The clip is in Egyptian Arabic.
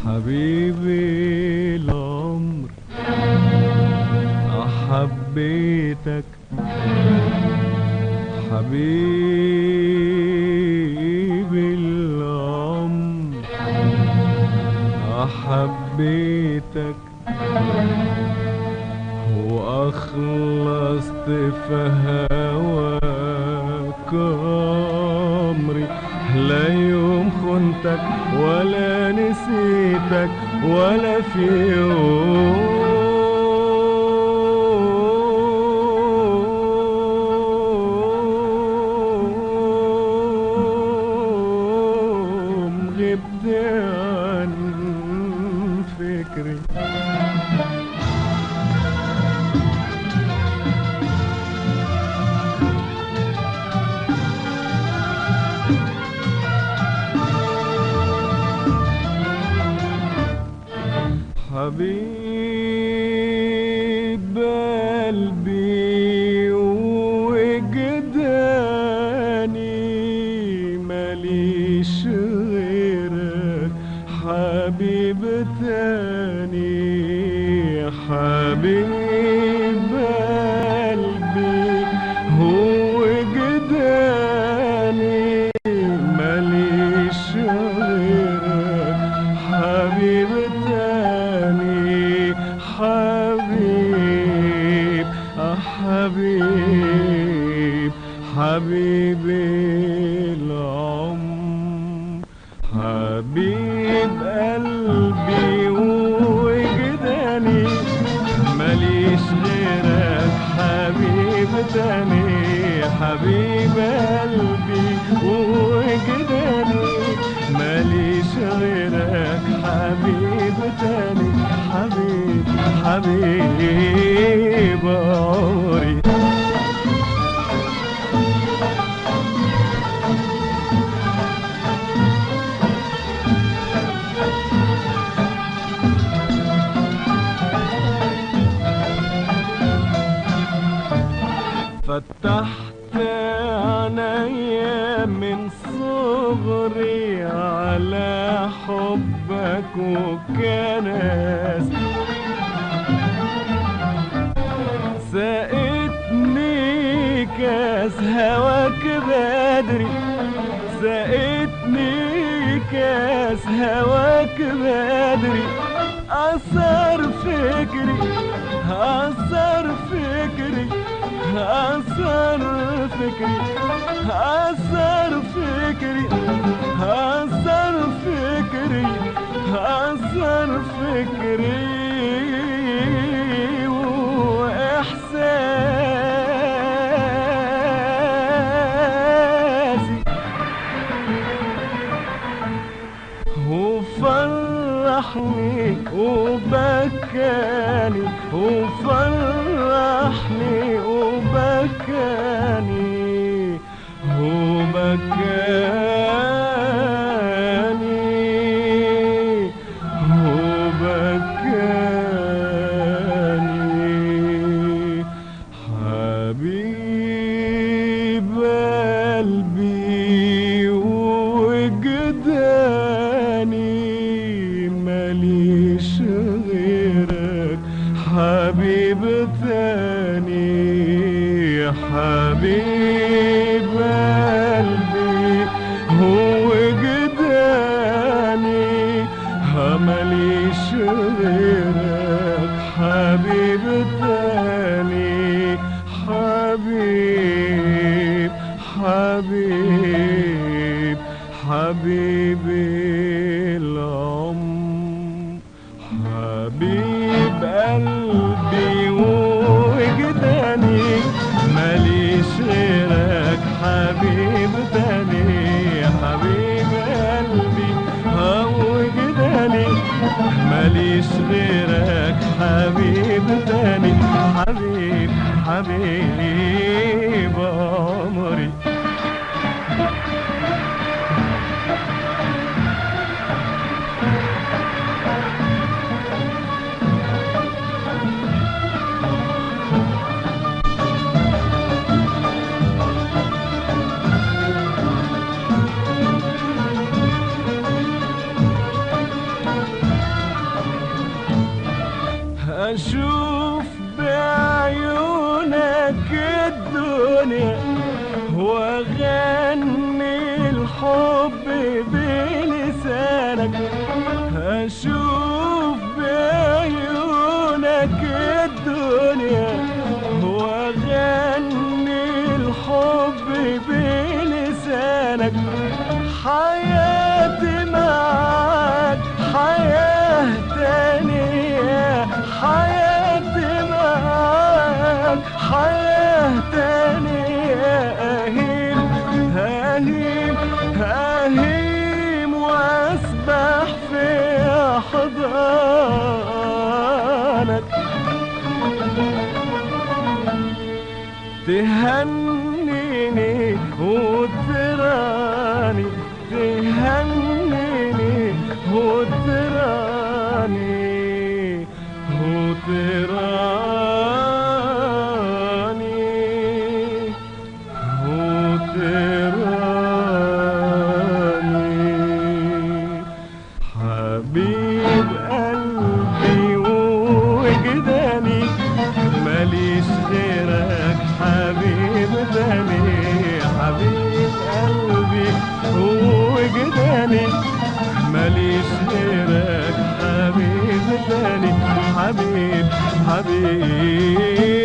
حبيبي العمر حبيتك حبيبي العمر حبيتك وأخلصت في هواك عمري لا يوم خنتك ولا نسيتك ولا في يوم غبت عن فكري حبيب قلبي وجداني ماليش غيرك حبيب تاني حبيب قلبي هو جداني ماليش غيرك حبيب تاني حبيب آه حبيب حبيبي العمر حبيب قلبي وجداني ماليش غيرك حبيب تاني حبيب قلبي وجداني ماليش غيرك حبيب تاني حبيب حبيب عمري فتحت عينيا من صغري على حبك وكنس سقتني كاس هواك بدري سقتني كاس هواك بدري أثر فكري أثر فكري أثر فكري أثر فكري أثر فكري أثر فكري وإحساسي وفرحني وبكاني وفرحني وبكاني وبكاني وبكاني حبيب قلبي وجداني ماليش غيرك حبيب تاني حبيب قلبي هو جداني ماليش غيرك حبيب تاني حبيب حبيب حبيبي العمر حبيب قلبي وجداني ماليش غيرك حبيب تاني حبيب قلبي وجداني ماليش غيرك حبيب تاني حبيب حبيب عمري الحب بلسانك هشوف بعيونك الدنيا واغني الحب بلسانك حياتي معاك حياة تانية حياتي معاك حياة تانية أهيم أهيم أهيم وأسبح في أحضانك تهنيني وتراني تهنيني وتراني وتراني وتراني حبيب قلبي وجداني ماليش غيرك حبيب تاني حبيب قلبي وجداني ماليش غيرك حبيب تاني حبيب حبيب